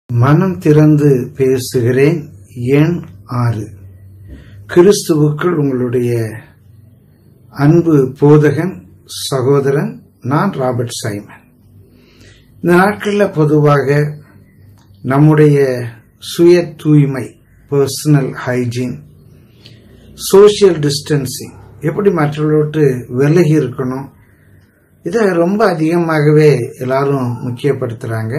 மனம் திறந்து பேசுகிறேன் எண் ஆறு கிறிஸ்துவுக்குள் உங்களுடைய அன்பு போதகன் சகோதரன் நான் ராபர்ட் சைமன் இந்த நாட்களில் பொதுவாக நம்முடைய சுய தூய்மை பர்சனல் ஹைஜீன் சோஷியல் டிஸ்டன்சிங் எப்படி மற்றவர்களோட்டு விலகி இருக்கணும் இதை ரொம்ப அதிகமாகவே எல்லாரும் முக்கியப்படுத்துகிறாங்க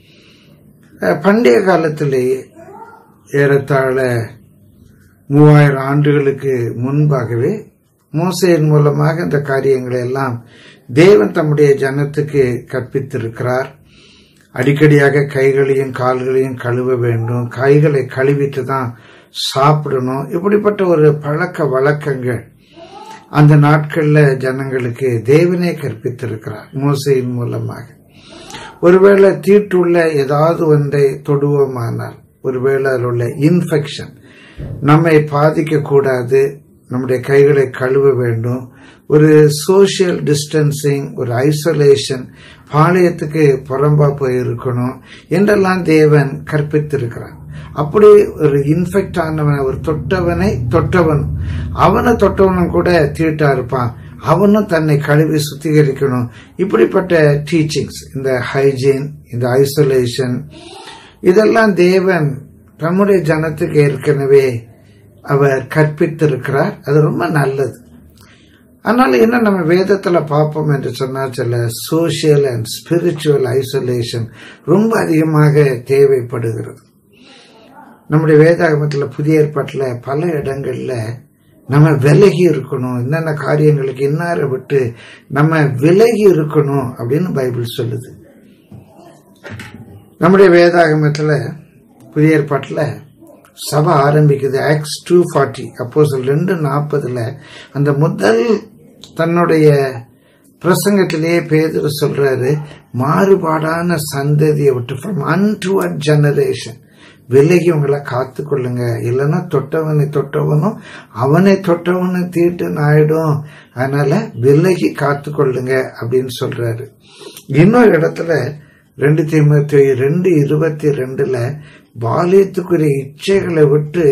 பண்டைய காலத்திலேயே ஏறத்தாழ மூவாயிரம் ஆண்டுகளுக்கு முன்பாகவே மோசையின் மூலமாக இந்த காரியங்களை எல்லாம் தேவன் தம்முடைய ஜனத்துக்கு கற்பித்திருக்கிறார் அடிக்கடியாக கைகளையும் கால்களையும் கழுவ வேண்டும் கைகளை கழுவிட்டு தான் சாப்பிடணும் இப்படிப்பட்ட ஒரு பழக்க வழக்கங்கள் அந்த நாட்கள்ல ஜனங்களுக்கு தேவனே கற்பித்திருக்கிறார் மோசையின் மூலமாக ஒருவேளை தீட்டுள்ள ஏதாவது ஒன்றை தொடுவோமானால் ஒருவேளை அதில் உள்ள இன்ஃபெக்ஷன் நம்மை பாதிக்க கூடாது நம்முடைய கைகளை கழுவ வேண்டும் ஒரு சோசியல் டிஸ்டன்சிங் ஒரு ஐசோலேஷன் பாளையத்துக்கு புறம்பா போய் இருக்கணும் என்றெல்லாம் தேவன் கற்பித்திருக்கிறார் அப்படி ஒரு இன்ஃபெக்ட் ஆனவன் ஒரு தொட்டவனை தொட்டவன் அவனை தொட்டவனும் கூட தீட்டா இருப்பான் அவனும் தன்னை கழுவி சுத்திகரிக்கணும் இப்படிப்பட்ட டீச்சிங்ஸ் இந்த ஹைஜீன் இந்த ஐசோலேஷன் இதெல்லாம் தேவன் நம்முடைய ஜனத்துக்கு ஏற்கனவே அவர் கற்பித்திருக்கிறார் அது ரொம்ப நல்லது ஆனால் என்ன நம்ம வேதத்துல பார்ப்போம் என்று சொன்னால் சில சோசியல் அண்ட் ஸ்பிரிச்சுவல் ஐசோலேஷன் ரொம்ப அதிகமாக தேவைப்படுகிறது நம்முடைய வேதாகமத்தில் புதிய ஏற்பாட்டில் பல இடங்கள்ல நம்ம விலகி இருக்கணும் என்னென்ன காரியங்களுக்கு இன்னார விட்டு நம்ம விலகி இருக்கணும் அப்படின்னு பைபிள் சொல்லுது நம்முடைய வேதாகமத்தில் புதிய ஏற்பாட்டில் சபை ஆரம்பிக்குது ஆக்ஸ் டூ ஃபார்ட்டி அப்போ ரெண்டு நாற்பதுல அந்த முதல் தன்னுடைய பிரசங்கத்திலேயே பேதர் சொல்றாரு மாறுபாடான சந்ததியை விட்டு ஃப்ரம் அன்டுவர்ட் ஜெனரேஷன் விலகி உங்களை காத்து கொள்ளுங்க இல்லைன்னா தொட்டவனை தொட்டவனும் அவனை தொட்டவனு தீட்டு ஆயிடும் அதனால விலகி காத்து கொள்ளுங்க அப்படின்னு சொல்றாரு இன்னொரு இடத்துல ரெண்டு தீமத்தி ரெண்டு இருபத்தி ரெண்டுல பாலியத்துக்குரிய இச்சைகளை விட்டு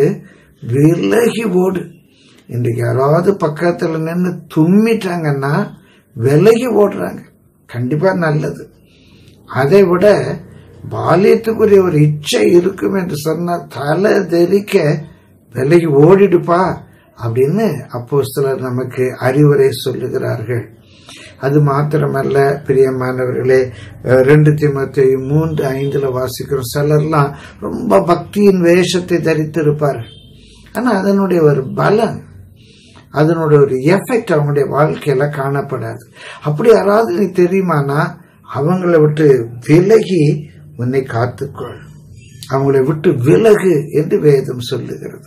விலகி ஓடு இன்றைக்கு யாராவது பக்கத்துல நின்று தும்மிட்டாங்கன்னா விலகி ஓடுறாங்க கண்டிப்பா நல்லது அதை விட பாலியத்துக்குரிய ஒரு இச்சை இருக்கும் என்று சொன்னா தலை தெரிக்க விலகி ஓடிடுப்பா அப்படின்னு அப்போ சிலர் நமக்கு அறிவுரை சொல்லுகிறார்கள் அது மாத்திரமல்ல பிரியமானவர்களே ரெண்டு திமுத்தி மூன்று ஐந்துல வாசிக்கிறோம் சிலர்லாம் ரொம்ப பக்தியின் வேஷத்தை தரித்திருப்பார்கள் ஆனா அதனுடைய ஒரு பலன் அதனுடைய ஒரு எஃபெக்ட் அவங்களுடைய வாழ்க்கையில காணப்படாது அப்படி யாராவது நீ தெரியுமானா அவங்கள விட்டு விலகி உன்னை காத்துக்கொள் அவங்களை விட்டு விலகு என்று வேதம் சொல்லுகிறது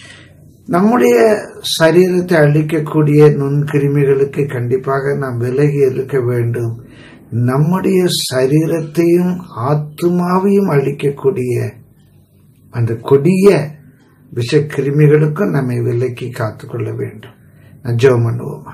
நம்முடைய சரீரத்தை அழிக்கக்கூடிய நுண்கிருமிகளுக்கு கண்டிப்பாக நாம் விலகி இருக்க வேண்டும் நம்முடைய சரீரத்தையும் ஆத்மாவையும் அழிக்கக்கூடிய அந்த கொடிய விஷக்கிருமிகளுக்கும் நம்மை விலக்கி காத்துக்கொள்ள வேண்டும் ஜோம் பண்ணுவோமா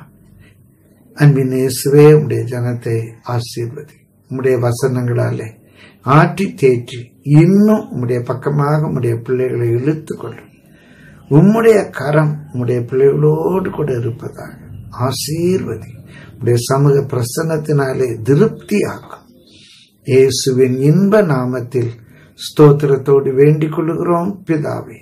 அன்பின் இயேசுவே உடைய ஜனத்தை ஆசீர்வதி உம்முடைய வசனங்களாலே ஆற்றி தேற்றி இன்னும் உம்முடைய பக்கமாக உம்முடைய பிள்ளைகளை இழுத்து கொள்ளும் உம்முடைய கரம் உம்முடைய பிள்ளைகளோடு கூட இருப்பதாக ஆசீர்வதி உடைய சமூக பிரசன்னத்தினாலே திருப்தி ஆக்கும் இயேசுவின் இன்ப நாமத்தில் ஸ்தோத்திரத்தோடு வேண்டிக் கொள்ளுகிறோம் பிதாவே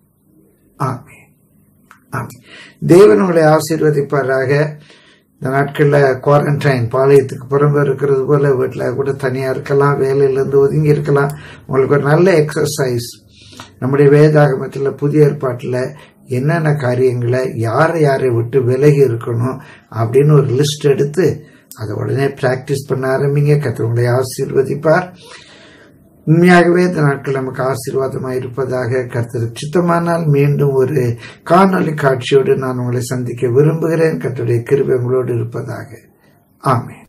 ஆமே ஆமே தேவன் உங்களை ஆசீர்வதிப்பாராக இந்த நாட்களில் குவாரண்டைன் பாளையத்துக்கு புறம்பு இருக்கிறது போல வீட்டில் கூட தனியாக இருக்கலாம் வேலையிலேருந்து ஒதுங்கி இருக்கலாம் உங்களுக்கு ஒரு நல்ல எக்ஸசைஸ் நம்முடைய வேதாகமத்தில் புதிய ஏற்பாட்டில் என்னென்ன காரியங்களை யாரை யாரை விட்டு விலகி இருக்கணும் அப்படின்னு ஒரு லிஸ்ட் எடுத்து அதை உடனே பிராக்டிஸ் பண்ண ஆரம்பிங்க கத்தவங்களை ஆசீர்வதிப்பார் உண்மையாகவே இந்த நாட்கள் நமக்கு ஆசீர்வாதமாக இருப்பதாக கர்த்தர் சித்தமானால் மீண்டும் ஒரு காணொலி காட்சியோடு நான் உங்களை சந்திக்க விரும்புகிறேன் கர்த்தருடைய கிருபை உங்களோடு இருப்பதாக ஆமே